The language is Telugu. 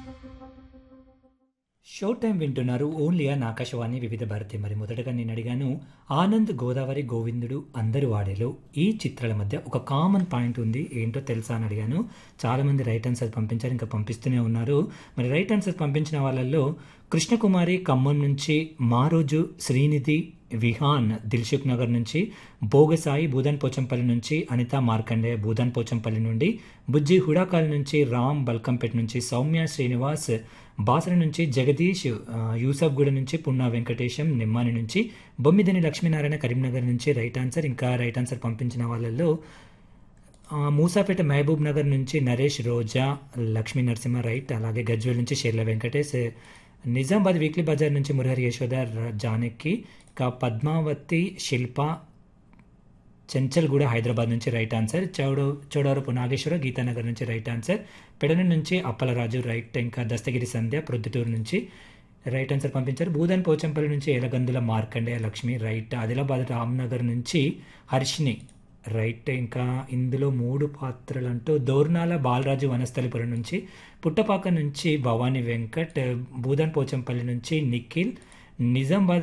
షో టైం వింటున్నారు ఓన్లీ ఆన్ ఆకాశవాణి వివిధ భారతి మరి మొదటగా నేను అడిగాను ఆనంద్ గోదావరి గోవిందుడు అందరు వాడేలో ఈ చిత్రాల మధ్య ఒక కామన్ పాయింట్ ఉంది ఏంటో తెలుసా అని అడిగాను చాలామంది రైట్ ఆన్సర్ పంపించారు ఇంకా పంపిస్తూనే ఉన్నారు మరి రైట్ ఆన్సర్ పంపించిన వాళ్ళల్లో కృష్ణకుమారి ఖమ్మం నుంచి మారోజు శ్రీనిధి విహాన్ దిల్సుఖ్ నగర్ నుంచి భోగసాయి భూదన్ పోచంపల్లి నుంచి అనిత మార్కండే భూదన్ పోచంపల్లి నుండి బుజ్జి హుడాకాల్ నుంచి రామ్ బల్కంపేట్ నుంచి సౌమ్య శ్రీనివాస్ బాసర నుంచి జగదీష్ ఆ, యూసఫ్గూడ నుంచి పున్నా వెంకటేశం నిమ్మాని నుంచి బొమ్మిదని లక్ష్మీనారాయణ కరీంనగర్ నుంచి రైట్ ఆన్సర్ ఇంకా రైట్ ఆన్సర్ పంపించిన వాళ్ళల్లో ఆ, మూసాపేట మహబూబ్ నగర్ నుంచి నరేష్ రోజా లక్ష్మీ నరసింహ రైట్ అలాగే గజ్వేల్ నుంచి షేర్ల వెంకటేష్ నిజామాబాద్ వీక్లీ బజార్ నుంచి మురహరి యశోద ర- జానకి ఇంకా పద్మావతి శిల్ప చెంచల్గూడ హైదరాబాద్ నుంచి రైట్ ఆన్సర్ చౌడ చౌడవరపు నాగేశ్వర గీతానగర్ నుంచి రైట్ ఆన్సర్ పెడన నుంచి అప్పలరాజు రైట్ ఇంకా దస్తగిరి సంధ్య ప్రొద్దుటూరు నుంచి రైట్ ఆన్సర్ పంపించారు భూదన్ పోచంపల్లి నుంచి ఎలగందుల మార్కండేయ లక్ష్మి రైట్ ఆదిలాబాద్ రామ్నగర్ నుంచి హర్షిని రైట్ ఇంకా ఇందులో మూడు పాత్రలు అంటూ దోర్నాల బాలరాజు వనస్థలిపురం నుంచి పుట్టపాక నుంచి భవానీ వెంకట్ భూదన్ పోచంపల్లి నుంచి నిఖిల్ నిజామాబాద్